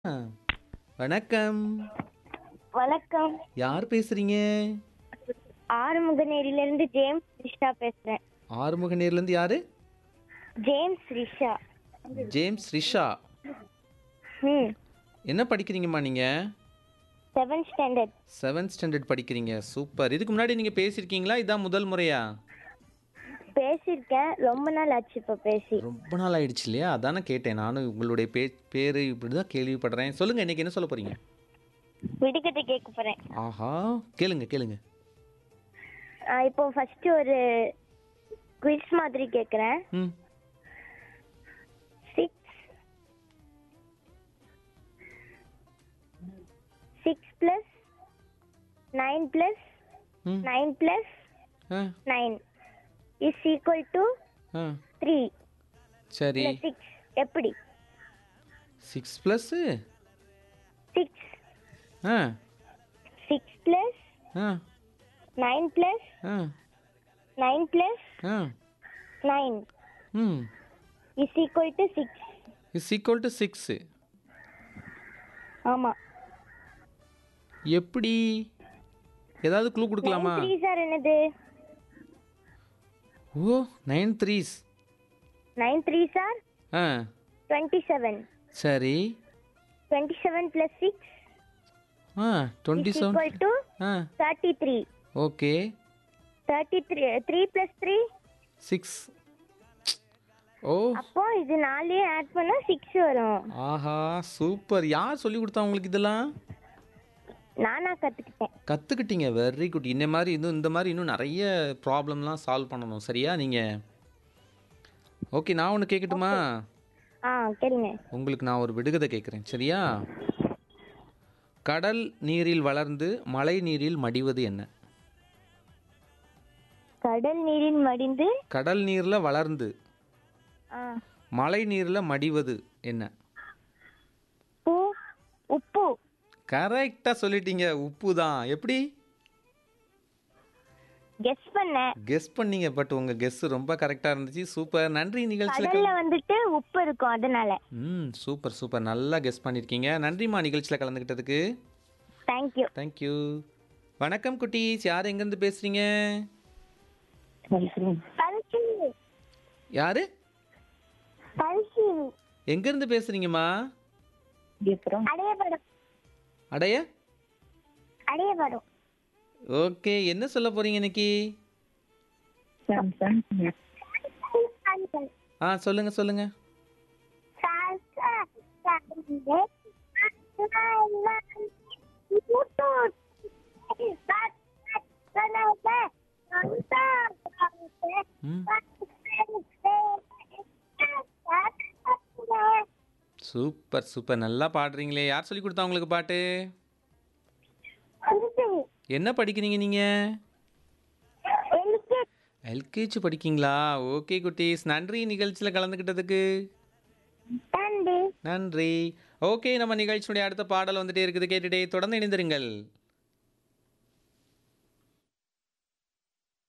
ஆ, வணக்கம் வணக்கம் யார் பேசுறீங்க ஆறுமுகநேரியிலிருந்து ஜேம்ஸ் ரிஷா பேசுறேன் ஆறுமுக நேர்லேருந்து யாரு ஜேம்ஸ் ரிஷா ஜேம்ஸ் ரிஷா ம் என்ன படிக்கிறீங்கம்மா நீங்கள் செவன்த் ஸ்டாண்டர்ட் செவன்த் ஸ்டாண்டர்ட் படிக்கிறீங்க சூப்பர் இதுக்கு முன்னாடி நீங்கள் பேசியிருக்கீங்களா இதான் முதல் முறையா பேசியிருக்கேன் ரொம்ப நாள் ஆச்சு இப்போ பேசி ரொம்ப நாள் ஆயிடுச்சு இல்லையா அதானே கேட்டேன் நானும் உங்களுடைய பே பேர் இப்படி தான் கேள்விப்படுறேன் சொல்லுங்கள் இன்னைக்கு என்ன சொல்ல போகிறீங்க விடுகதை கேட்க போறேன் ஆஹா கேளுங்க கேளுங்க ஆ, இப்போ ஃபர்ஸ்ட் ஒரு குவிஸ் மாதிரி கேட்குறேன் hmm six six plus nine plus hmm nine plus uh nine is equal to uh three சரி இல்லை சிக்ஸ் எப்படி six plus six uh six plus uh nine plus uh nine plus uh nine hmm is equal to six is equal to six ஆமாம் எப்படி ஏதாவது clue கொடுக்கலாமா three sir என்னது oh nine threes nine three sir uh twenty seven சரி twenty seven plus six uh twenty is seven equal to uh thirty three okay thirty three three plus three six oh அப்போ இது நாலையும் add பண்ணால் six வரும் ஆஹா super யார் சொல்லி கொடுத்தா உங்களுக்கு இதெல்லாம் நானா கற்றுக்கிட்டேன் கற்றுக்கிட்டீங்க வெரி குட் இந்த மாதிரி இன்னும் இந்த மாதிரி இன்னும் நிறைய ப்ராப்ளம்லாம் சால்வ் பண்ணணும் சரியா நீங்கள் ஓகே நான் ஒன்று கேட்கட்டுமா ஆ கேளுங்க உங்களுக்கு நான் ஒரு விடுகதை கேட்குறேன் சரியா கடல் நீரில் வளர்ந்து மழை நீரில் மடிவது என்ன கடல் நீரில் மடிந்து கடல் நீரில் வளர்ந்து ஆ மழை நீரில் மடிவது என்ன பூ உப்பு கரெக்டாக சொல்லிட்டீங்க உப்பு தான் எப்படி கெஸ் பண்ணேன் கெஸ் பண்ணீங்க பட் உங்கள் கெஸ் ரொம்ப கரெக்டாக இருந்துச்சு சூப்பர் நன்றி நிகழ்ச்சியில் கடல்ல வந்துட்டு உப்பு இருக்கும் அதனால ம் சூப்பர் சூப்பர் நல்லா கெஸ் பண்ணியிருக்கீங்க நன்றிம்மா நிகழ்ச்சியில் கலந்துக்கிட்டதுக்கு தேங்க்யூ தேங்க்யூ வணக்கம் குட்டீஸ் யார் எங்கேருந்து பேசுகிறீங்க பல்சி யார் பல்சி எங்கேருந்து பேசுகிறீங்கம்மா அடையப்படும் அடைய அடையப்படும் ஓகே என்ன சொல்ல போகிறீங்க இன்னைக்கு ஆ சொல்லுங்கள் சொல்லுங்கள் ம் சூப்பர் சூப்பர் நல்லா பாடுறீங்களே யார் சொல்லி கொடுத்தா உங்களுக்கு பாட்டு என்ன படிக்கிறீங்க நீங்கள் எல்கேஜி படிக்கீங்களா ஓகே குட்டீஸ் நன்றி நிகழ்ச்சியில் கலந்துக்கிட்டதுக்கு நன்றி ஓகே நம்ம நிகழ்ச்சியுடைய அடுத்த பாடல் வந்துட்டே இருக்குது கேட்டுட்டே தொடர்ந்து இணைந்திருங்கள்